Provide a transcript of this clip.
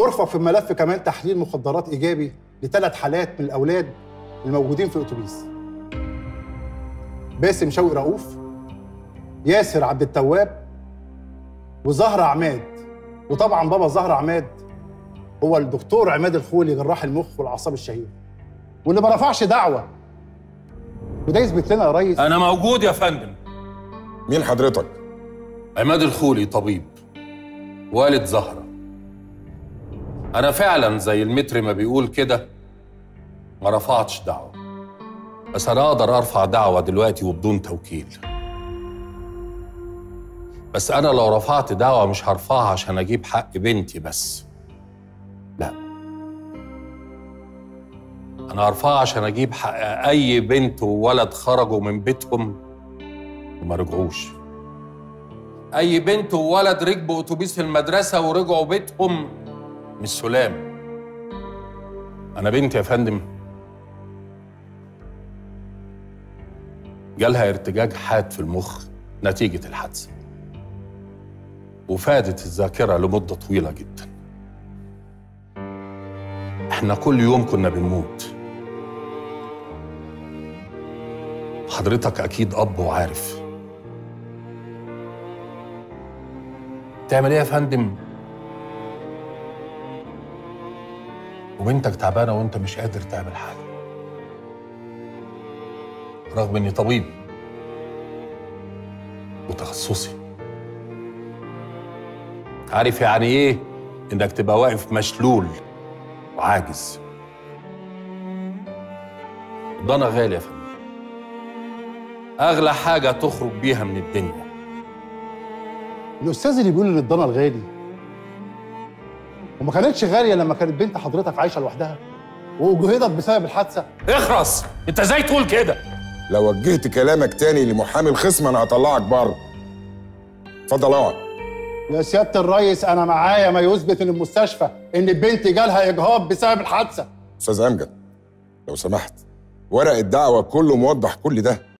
ترفع في الملف كمان تحليل مخدرات ايجابي لثلاث حالات من الاولاد الموجودين في الاتوبيس باسم شوقي رؤوف ياسر عبد التواب وزهرة عماد وطبعا بابا زهرة عماد هو الدكتور عماد الخولي جراح المخ والاعصاب الشهير واللي ما رفعش دعوه وده يثبت لنا يا ريس انا موجود يا فندم مين حضرتك؟ عماد الخولي طبيب والد زهرة أنا فعلا زي المتر ما بيقول كده ما رفعتش دعوة بس أنا أقدر أرفع دعوة دلوقتي وبدون توكيل بس أنا لو رفعت دعوة مش هرفعها عشان أجيب حق بنتي بس لا أنا هرفعها عشان أجيب حق أي بنت وولد خرجوا من بيتهم وما رجعوش اي بنت وولد ركبوا اتوبيس المدرسه ورجعوا بيتهم مش سلام انا بنتي يا فندم جالها ارتجاج حاد في المخ نتيجه الحادثه وفادت الذاكره لمده طويله جدا احنا كل يوم كنا بنموت حضرتك اكيد اب وعارف تعمل ايه يا فندم وبنتك تعبانه وانت مش قادر تعمل حاجه رغم اني طبيب وتخصصي عارف يعني ايه انك تبقى واقف مشلول وعاجز ضنا غالي يا فندم اغلى حاجه تخرج بيها من الدنيا الاستاذ اللي بيقول ان الضنا الغالي وما كانتش غاليه لما كانت بنت حضرتك عايشه لوحدها واجهضت بسبب الحادثه اخرس انت ازاي تقول كده لو وجهت كلامك تاني لمحامي الخصم انا هطلعك بره اتفضل اقعد يا سياده الريس انا معايا ما يثبت ان المستشفى ان البنت جالها اجهاض بسبب الحادثه استاذ امجد لو سمحت ورق الدعوه كله موضح كل ده